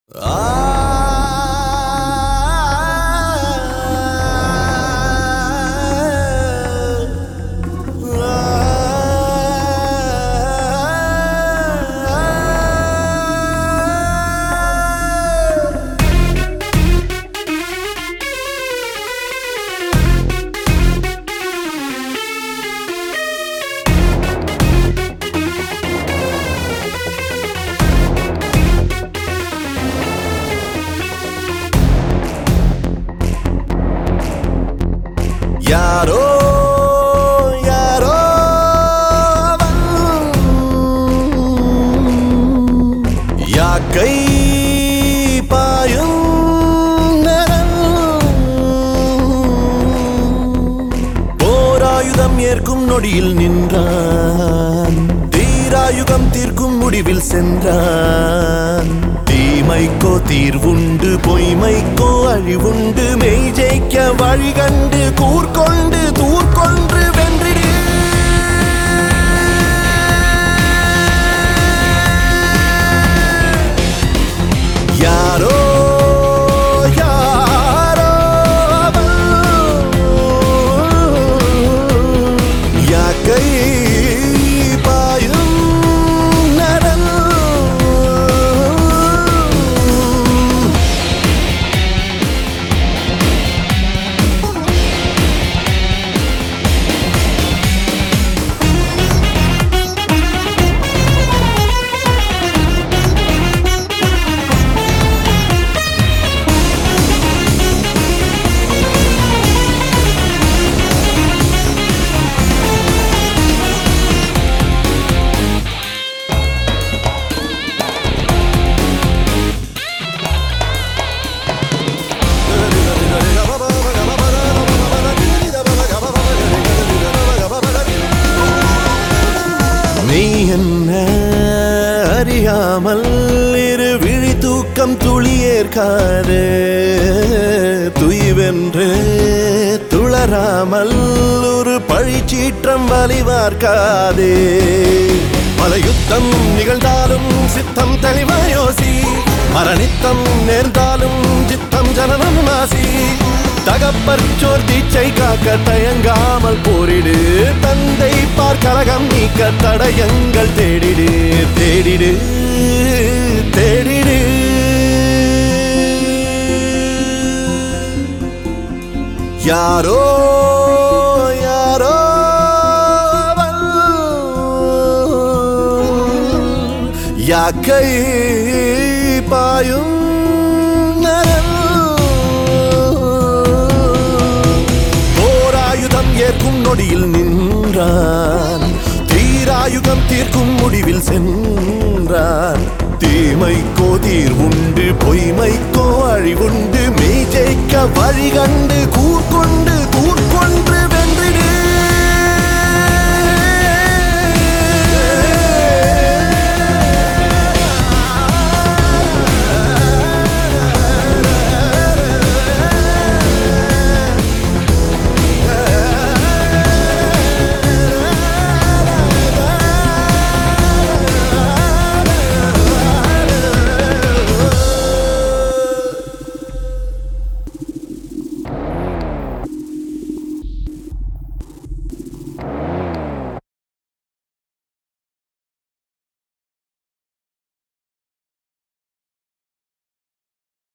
யாரோ யாரோ அவன். யாக்கை பாயும் நரன். போராயுதம் ஏற்கும் நொடியில் நின்றான் தீராயுகம் தீர்க்கும் முடிவில் சென்றான் தீமைக்கோ தீர்வுண்டு பொய்மைக்கோ அழிவுண்டு மெய் ஜெயிக்க வழி கண்டு கூர்கொண்டு தூர்கொன்று வென்றிடு யாரோ யாரோ அவன். யாக்கை பாயும் நரன். நீ என்ன அறியாமல் இரு விழி தூக்கம் துளியேற்காது துய்வென்று துளராமல் ஒரு பழிச்சீற்றம் வலிவார்க்காதே பல யுத்தம் நிகழ்ந்தாலும் சித்தம் தெளிவாயோசி மரணித்தம் நேர்ந்தாலும் சித்தம் ஜனனம் நாசி தகப்பற் சோர் தீச்சை காக்க தயங்காமல் போரிடு தந்தை பார் கலகம் நீக்க தடயங்கள் தேடிடு தேடிடு தேடிடு யாரோ யாரோ அவள். யாக்கை பாயும் நரன். போராயுதம் ஏற்கும் நொடியில் நின்றான் தீராயுகம் தீர்க்கும் முடிவில் சென்றான் தீமைக்கோ தீர்வுண்டு பொய்மைக்கோ அழிவுண்டு மெய் ஜெயிக்க வழி கண்டு கூர்கொண்டு